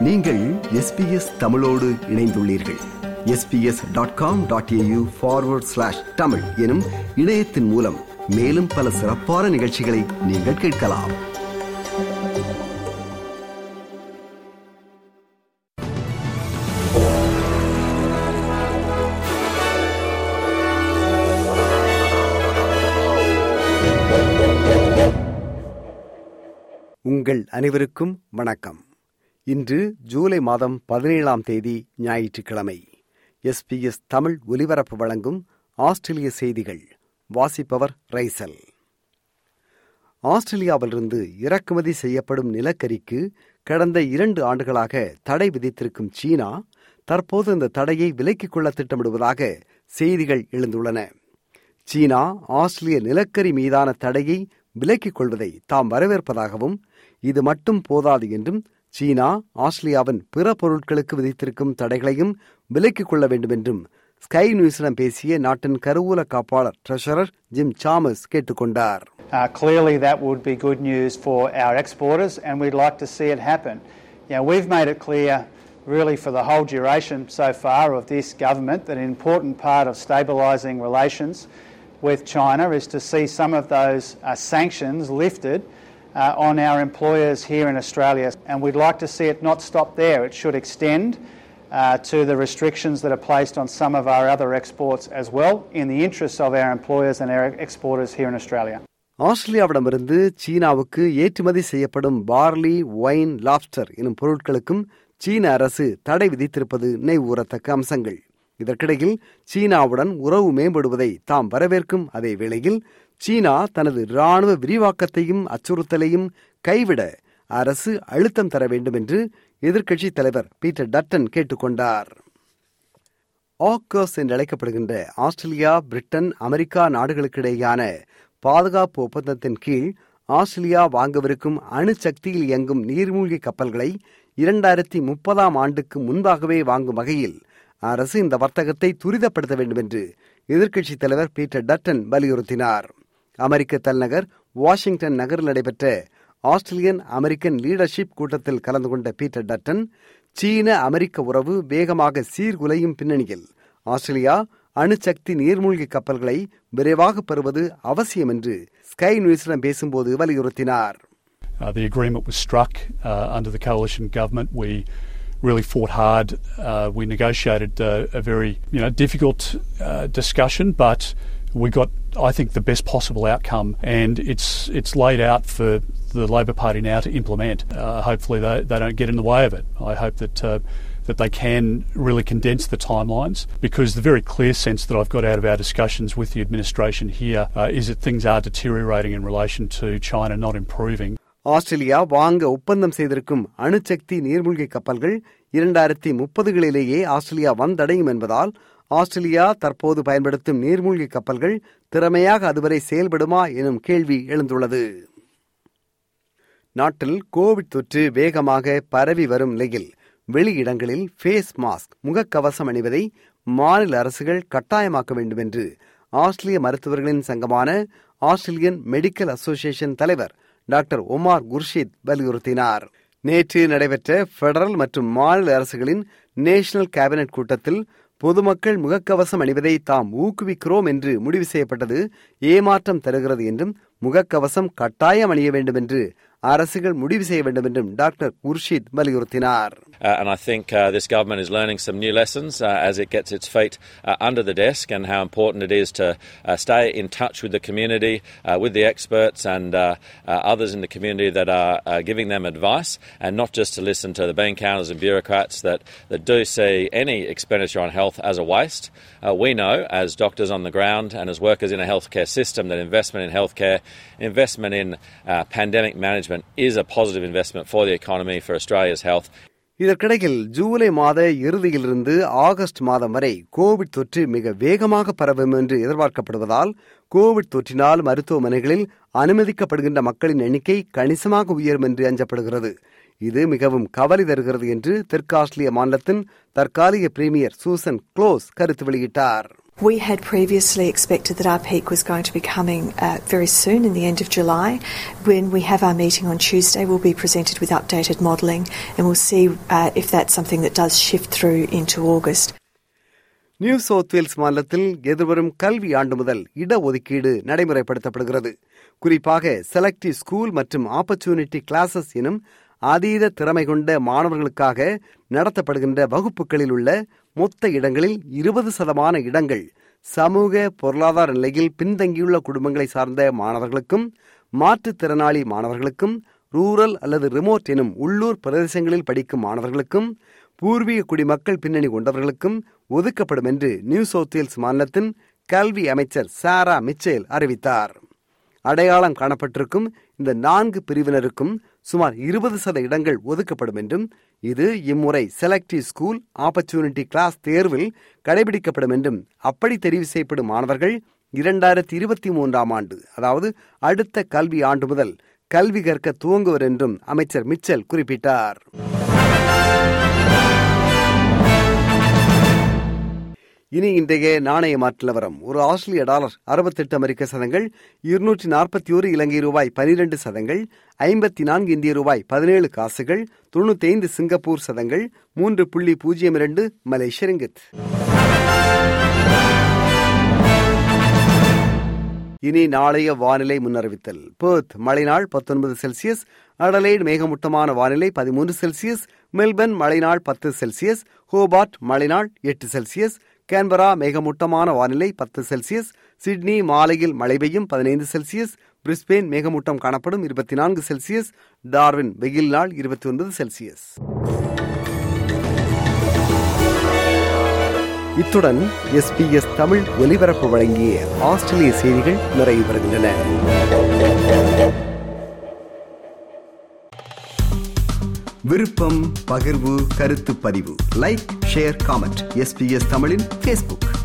நீங்கள் எஸ்பிஎஸ் தமிழோடு இணைந்துள்ளீர்கள் SBS dot com dot AU forward slash Tamil எனும் இணையத்தின் மூலம் மேலும் பல சிறப்பான நிகழ்ச்சிகளை நீங்கள் கேட்கலாம் உங்கள் அனைவருக்கும் வணக்கம் இன்று ஜூலை மாதம் பதினேழாம் தேதி ஞாயிற்றுக்கிழமை எஸ்பிஎஸ் தமிழ் ஒலிபரப்பு வழங்கும் ஆஸ்திரேலிய செய்திகள் வாசிப்பவர் ரைசல் ஆஸ்திரேலியாவிலிருந்து இறக்குமதி செய்யப்படும் நிலக்கரிக்கு கடந்த இரண்டு ஆண்டுகளாக தடை விதித்திருக்கும் சீனா தற்போது இந்த தடையை விலக்கிக் கொள்ள திட்டமிடுவதாக செய்திகள் எழுந்துள்ளன சீனா ஆஸ்திரேலிய நிலக்கரி மீதான தடையை விலக்கிக் கொள்வதை தாம் வரவேற்பதாகவும் இது மட்டும் போதாது என்றும் சீனா ஆஸ்திரேலியாவின் பிற பொருட்களுக்கு விதித்திருக்கும் தடைகளையும் விலக்கிக் கொள்ள வேண்டும் என்றும் ஸ்கை நியூஸிடம் பேசிய நாட்டின் கருவூல காப்பாளர் ட்ரெஷரர் ஜிம் சாமஸ் கேட்டுக்கொண்டார் Uh, clearly, that would be good news for our exporters, and we'd like to see it happen. You know, we've made it clear, really, for the whole duration so far of this government, that an important part of stabilising relations with China is to see some of those uh, sanctions lifted uh, on our employers here in Australia. And we'd like to see it not stop there. It should extend uh, to the restrictions that are placed on some of our other exports as well, in the interests of our employers and our exporters here in Australia. ஆஸ்திரேலியாவிடமிருந்து சீனாவுக்கு ஏற்றுமதி செய்யப்படும் barley wine lobster எனும் பொருட்களுக்கும் சீன அரசு தடை விதித்திருப்பது நினைவுறத்தக்க அம்சங்கள் இதற்கிடையில் சீனாவுடன் உறவு மேம்படுவதை தாம் வரவேற்கும் அதே வேளையில் சீனா தனது ராணுவ விரிவாக்கத்தையும் அச்சுறுத்தலையும் கைவிட அரசு அழுத்தம் தர வேண்டும் என்று எதிர்க்கட்சித் தலைவர் பீட்டர் டட்டன் கேட்டுக்கொண்டார் ஆக்கர்ஸ் என்று அழைக்கப்படுகின்ற ஆஸ்திரேலியா பிரிட்டன் அமெரிக்கா நாடுகளுக்கிடையேயான பாதுகாப்பு ஒப்பந்தத்தின் கீழ் ஆஸ்திரேலியா வாங்கவிருக்கும் அணுசக்தியில் இயங்கும் நீர்மூழ்கி கப்பல்களை இரண்டாயிரத்தி முப்பதாம் ஆண்டுக்கு முன்பாகவே வாங்கும் வகையில் அரசு இந்த வர்த்தகத்தை துரிதப்படுத்த வேண்டும் என்று எதிர்க்கட்சித் தலைவர் பீட்டர் டட்டன் வலியுறுத்தினார் அமெரிக்க தலைநகர் வாஷிங்டன் நகரில் நடைபெற்ற ஆஸ்திரேலியன் அமெரிக்கன் லீடர்ஷிப் கூட்டத்தில் கலந்து கொண்ட பீட்டர் டட்டன் சீன அமெரிக்க உறவு வேகமாக சீர்குலையும் பின்னணியில் ஆஸ்திரேலியா அணுசக்தி நீர்மூழ்கி கப்பல்களை விரைவாக பெறுவது அவசியம் என்று ஸ்கை நியூஸிடம் பேசும்போது வலியுறுத்தினார் Uh, the agreement was struck uh, under the coalition government. We really fought hard. Uh, we negotiated uh, a very you know difficult uh, discussion, but we got I think the best possible outcome, and it's it's laid out for the Labor Party now to implement. Uh, hopefully, they, they don't get in the way of it. I hope that. Uh, that they can really condense the timelines because the very clear sense that I've got out of our discussions with the administration here uh, is that things are deteriorating in relation to China not improving. Australia வாங்க ஒப்பந்தம் செய்திருக்கும் அணுசக்தி நீர்மூழ்கி கப்பல்கள் இரண்டாயிரத்தி முப்பதுகளிலேயே Australia வந்தடையும் என்பதால் Australia தற்போது பயன்படுத்தும் நீர்மூழ்கி கப்பல்கள் திறமையாக அதுவரை செயல்படுமா எனும் கேள்வி எழுந்துள்ளது நாட்டில் கோவிட் தொற்று வேகமாக பரவி வரும் நிலையில் வெளியிடங்களில் ஃபேஸ் மாஸ்க் முகக்கவசம் அணிவதை மாநில அரசுகள் கட்டாயமாக்க வேண்டும் என்று ஆஸ்திரேலிய மருத்துவர்களின் சங்கமான ஆஸ்திரேலியன் மெடிக்கல் அசோசியேஷன் தலைவர் டாக்டர் ஒமார் குர்ஷித் வலியுறுத்தினார் நேற்று நடைபெற்ற பெடரல் மற்றும் மாநில அரசுகளின் நேஷனல் கேபினெட் கூட்டத்தில் பொதுமக்கள் முகக்கவசம் அணிவதை தாம் ஊக்குவிக்கிறோம் என்று முடிவு செய்யப்பட்டது ஏமாற்றம் தருகிறது என்றும் முகக்கவசம் கட்டாயம் அணிய வேண்டும் என்று அரசுகள் முடிவு செய்ய வேண்டும் என்றும் டாக்டர் குர்ஷித் வலியுறுத்தினார் Uh, and I think uh, this government is learning some new lessons uh, as it gets its feet uh, under the desk and how important it is to uh, stay in touch with the community, uh, with the experts and uh, uh, others in the community that are uh, giving them advice and not just to listen to the bean counters and bureaucrats that, that do see any expenditure on health as a waste. Uh, we know as doctors on the ground and as workers in a healthcare system that investment in healthcare, investment in uh, pandemic management is a positive investment for the economy, for Australia's health. இதற்கிடையில் ஜூலை மாத இறுதியிலிருந்து August மாதம் வரை Covid தொற்று மிக வேகமாக பரவும் என்று எதிர்பார்க்கப்படுவதால் Covid தொற்றினால் மருத்துவமனைகளில் அனுமதிக்கப்படுகின்ற மக்களின் எண்ணிக்கை கணிசமாக உயரும் என்று அஞ்சப்படுகிறது இது மிகவும் கவலை தருகிறது என்று தெற்கு ஆஸ்திரேலிய மாநிலத்தின் தற்காலிக பிரீமியர் சூசன் க்ளோஸ் கருத்து வெளியிட்டார் We had previously expected that our peak was going to be coming uh, very soon in the end of July. When we have our meeting on Tuesday, we'll be presented with updated modelling and we'll see uh, if that's something that does shift through into August. New South Wales மாநிலத்தில் எதிர்வரும் கல்வி ஆண்டு முதல் இடஒதுக்கீடு நடைமுறைப்படுத்தப்படுகிறது குறிப்பாக selective school மற்றும் opportunity classes எனும் அதீத திறமை கொண்ட மாணவர்களுக்காக நடத்தப்படுகின்ற வகுப்புகளில் உள்ள மொத்த இடங்களில் இருபது சதமான இடங்கள் சமூக பொருளாதார நிலையில் பின்தங்கியுள்ள குடும்பங்களை சார்ந்த மாணவர்களுக்கும் மாற்றுத்திறனாளி மாணவர்களுக்கும் ரூரல் அல்லது ரிமோட் எனும் உள்ளூர் பிரதேசங்களில் படிக்கும் மாணவர்களுக்கும் பூர்வீக குடிமக்கள் பின்னணி கொண்டவர்களுக்கும் ஒதுக்கப்படும் என்று நியூ சவுத் வேல்ஸ் மாநிலத்தின் கல்வி அமைச்சர் சாரா மிச்சேல் அறிவித்தார் அடையாளம் காணப்பட்டிருக்கும் இந்த நான்கு பிரிவினருக்கும் சுமார் இருபது சத இடங்கள் ஒதுக்கப்படும் என்றும் இது இம்முறை செலக்டிவ் ஸ்கூல் ஆப்பர்ச்சுனிட்டி கிளாஸ் தேர்வில் கடைபிடிக்கப்படும் என்றும் அப்படி தெரிவு செய்யப்படும் மாணவர்கள் இரண்டாயிரத்தி இருபத்தி மூன்றாம் ஆண்டு அதாவது அடுத்த கல்வி ஆண்டு முதல் கல்வி கற்க துவங்குவர் என்றும் அமைச்சர் மிச்சல் குறிப்பிட்டார் இனி இன்றைய நாணய மாற்று நிலவரம் ஒரு ஆஸ்திரேலிய டாலர் அறுபத்தெட்டு அமெரிக்க சதங்கள் இருநூற்றி நாற்பத்தி ஒரு இலங்கை ரூபாய் பனிரெண்டு சதங்கள் ஐம்பத்தி நான்கு இந்திய ரூபாய் பதினேழு காசுகள் தொண்ணூத்தி ஐந்து சிங்கப்பூர் சதங்கள் மூன்று புள்ளி பூஜ்ஜியம் இரண்டு மலேசிய ரிங்கித் இனி நாளைய வானிலை முன்னறிவித்தல் பேர்த் மழைநாள் பத்தொன்பது செல்சியஸ் அடலைடு மேகமூட்டமான வானிலை பதிமூன்று செல்சியஸ் மெல்பர்ன் மழைநாள் பத்து செல்சியஸ் ஹோபார்ட் மழைநாள் எட்டு செல்சியஸ் கேன்பரா மேகமூட்டமான வானிலை பத்து செல்சியஸ் சிட்னி மாலையில் மழை பெய்யும் பதினைந்து செல்சியஸ் பிரிஸ்பெயின் மேகமூட்டம் காணப்படும் இருபத்தி நான்கு செல்சியஸ் டார்வின் வெயில் நாள் இருபத்தி ஒன்பது செல்சியஸ் இத்துடன் எஸ்பிஎஸ் தமிழ் ஒலிபரப்பு வழங்கிய ஆஸ்திரேலிய செய்திகள் நிறைவு பெறுகின்றன விருப்பம் பகிர்வு கருத்து பதிவு லைக் ஷேர் காமெண்ட் எஸ்பிஎஸ் தமிழின் ஃபேஸ்புக்